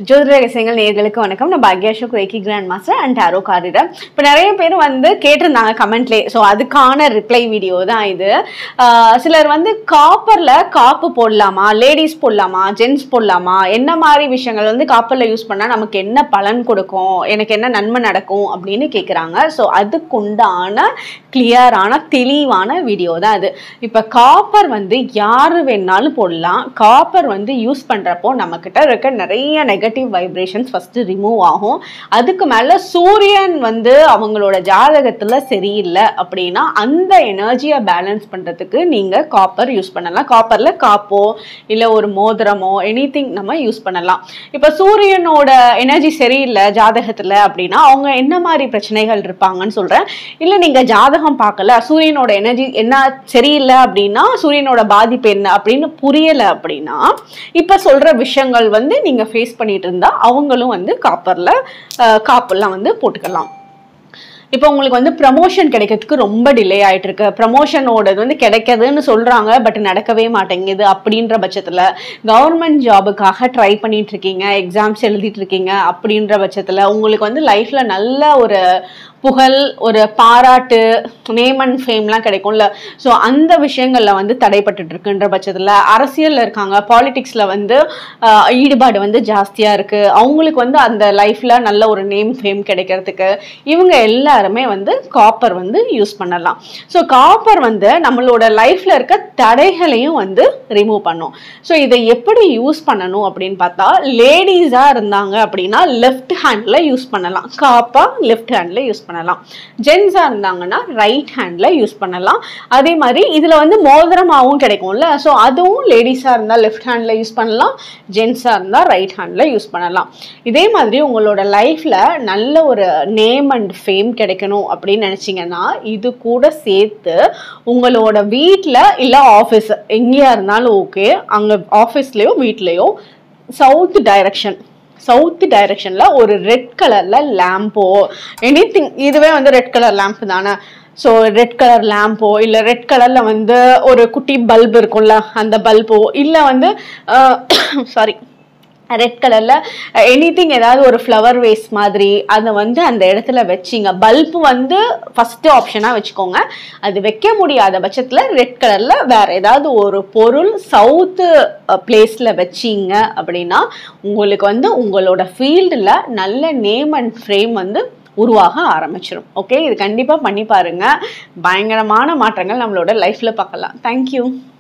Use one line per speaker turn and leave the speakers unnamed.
ஜோதிட ரகசியங்கள் நேர்களுக்கு வணக்கம் நான் பாக்யா Ashok reiki grand master and tarot card reader இப்போ நிறைய பேர் வந்து கேட்டிருந்தாங்க கமெண்ட்லேயே ஸோ அதுக்கான ரிப்ளை வீடியோ தான் இது ஆஹ் சிலர் வந்து காப்பரில் காப்பு போடலாமா லேடிஸ் போடலாமா ஜென்ஸ் போடலாமா என்ன மாதிரி விஷயங்கள் வந்து காப்பரில் யூஸ் பண்ணால் நமக்கு என்ன பலன் கொடுக்கும் எனக்கு என்ன நன்மை நடக்கும் அப்படின்னு கேட்குறாங்க ஸோ அதுக்குண்டான கிளியரான தெளிவான வீடியோ தான் அது இப்போ காப்பர் வந்து யார் வேணாலும் போடலாம் காப்பர் வந்து யூஸ் பண்ணுறப்போ நம்மக்கிட்ட இருக்க நிறைய நெகட்டிவ் வைப்ரேஷன்ஸ் ஃபஸ்ட்டு ரிமூவ் ஆகும் அதுக்கு மேலே சூரியன் வந்து அவங்களோட ஜாதகத்தில் சரியில்லை அப்படின்னா அந்த எனர்ஜியை பேலன்ஸ் பண்ணுறதுக்கு நீங்கள் காப்பர் யூஸ் பண்ணலாம் காப்பரில் காப்போ இல்லை ஒரு மோதிரமோ எனி நம்ம யூஸ் பண்ணலாம் இப்போ சூரியனோட எனர்ஜி சரியில்லை ஜாதகத்தில் அப்படின்னா அவங்க என்ன மாதிரி பிரச்சனைகள் இருப்பாங்கன்னு சொல்கிறேன் இல்லை நீங்கள் ஜாதகம் பார்க்கல சூரியனோட எனர்ஜி என்ன சரியில்லை அப்படின்னா சூரியனோட பாதிப்பு என்ன அப்படின்னு புரியலை அப்படின்னா இப்போ சொல்கிற விஷயங்கள் வந்து நீங்கள் ஃபேஸ் பண்ணிட்டு இருந்தா அவங்களும் வந்து காப்பரில் காப்பெல்லாம் வந்து போட்டுக்கலாம் இப்போ உங்களுக்கு வந்து ப்ரமோஷன் கிடைக்கிறதுக்கு ரொம்ப டிலே ஆயிட்டு இருக்கு ப்ரமோஷனோடது வந்து கிடைக்குதுன்னு சொல்றாங்க பட் நடக்கவே மாட்டேங்குது அப்படின்ற பட்சத்தில் கவர்மெண்ட் ஜாபுக்காக ட்ரை பண்ணிட்டு இருக்கீங்க எக்ஸாம்ஸ் எழுதிட்டு இருக்கீங்க அப்படின்ற பட்சத்தில் உங்களுக்கு வந்து லைஃப்ல நல்ல ஒரு புகழ் ஒரு பாராட்டு நேம் அண்ட் ஃபேம்லாம் கிடைக்கும்ல ஸோ அந்த விஷயங்களில் வந்து தடைப்பட்டுட்டு இருக்குன்ற பட்சத்தில் அரசியலில் இருக்காங்க பாலிடிக்ஸில் வந்து ஆஹ், ஈடுபாடு வந்து ஜாஸ்தியாக இருக்குது அவங்களுக்கு வந்து அந்த லைஃப்பில் நல்ல ஒரு நேம் ஃபேம் கிடைக்கிறதுக்கு இவங்க எல்லாருமே வந்து காப்பர் வந்து யூஸ் பண்ணலாம் ஸோ காப்பர் வந்து நம்மளோட லைஃப்பில் இருக்க தடைகளையும் வந்து ரிமூவ் பண்ணும் ஸோ இதை எப்படி யூஸ் பண்ணணும் அப்படின்னு பார்த்தா லேடிஸாக இருந்தாங்க அப்படின்னா லெஃப்ட் ஹேண்டில் யூஸ் பண்ணலாம் காப்பா லெஃப்ட் ஹேண்டில் யூஸ் பண்ணலாம் ஜென்ஸாக இருந்தாங்கன்னா ரைட் ஹேண்டில் யூஸ் பண்ணலாம் அதே மாதிரி இதில் வந்து மோதிரமாகவும் கிடைக்கும்ல ஸோ அதுவும் லேடிஸாக இருந்தால் லெஃப்ட் ஹேண்டில் யூஸ் பண்ணலாம் ஜென்ஸாக இருந்தால் ரைட் ஹேண்டில் யூஸ் பண்ணலாம் இதே மாதிரி உங்களோட லைஃப்பில் நல்ல ஒரு நேம் அண்ட் ஃபேம் கிடைக்கணும் அப்படின்னு நினச்சிங்கன்னா இது கூட சேர்த்து உங்களோட வீட்டில் இல்லை ஆஃபீஸ் எங்கேயா இருந்தாலும் ஓகே அங்கே ஆஃபீஸ்லேயோ வீட்லேயோ சவுத் டைரக்ஷன் சவுத் டைரக்ஷனில் ஒரு ரெட் கலரில் லேம்போ எனி இதுவே வந்து ரெட் கலர் லேம்ப் தானே ஸோ ரெட் கலர் லேம்போ இல்லை ரெட் கலரில் வந்து ஒரு குட்டி பல்ப் இருக்கும்ல அந்த பல்போ இல்லை வந்து சாரி ரெட் கலரில் எனிதிங் ஏதாவது ஒரு ஃப்ளவர் வேஸ் மாதிரி அதை வந்து அந்த இடத்துல வச்சிங்க பல்பு வந்து ஃபஸ்ட்டு ஆப்ஷனாக வச்சுக்கோங்க அது வைக்க முடியாத பட்சத்தில் ரெட் கலரில் வேறு ஏதாவது ஒரு பொருள் சவுத்து பிளேஸில் வச்சிங்க அப்படின்னா உங்களுக்கு வந்து உங்களோட ஃபீல்டில் நல்ல நேம் அண்ட் ஃப்ரேம் வந்து உருவாக ஆரம்பிச்சிடும் ஓகே இது கண்டிப்பாக பண்ணி பாருங்கள் பயங்கரமான மாற்றங்கள் நம்மளோட லைஃப்பில் பார்க்கலாம் தேங்க்யூ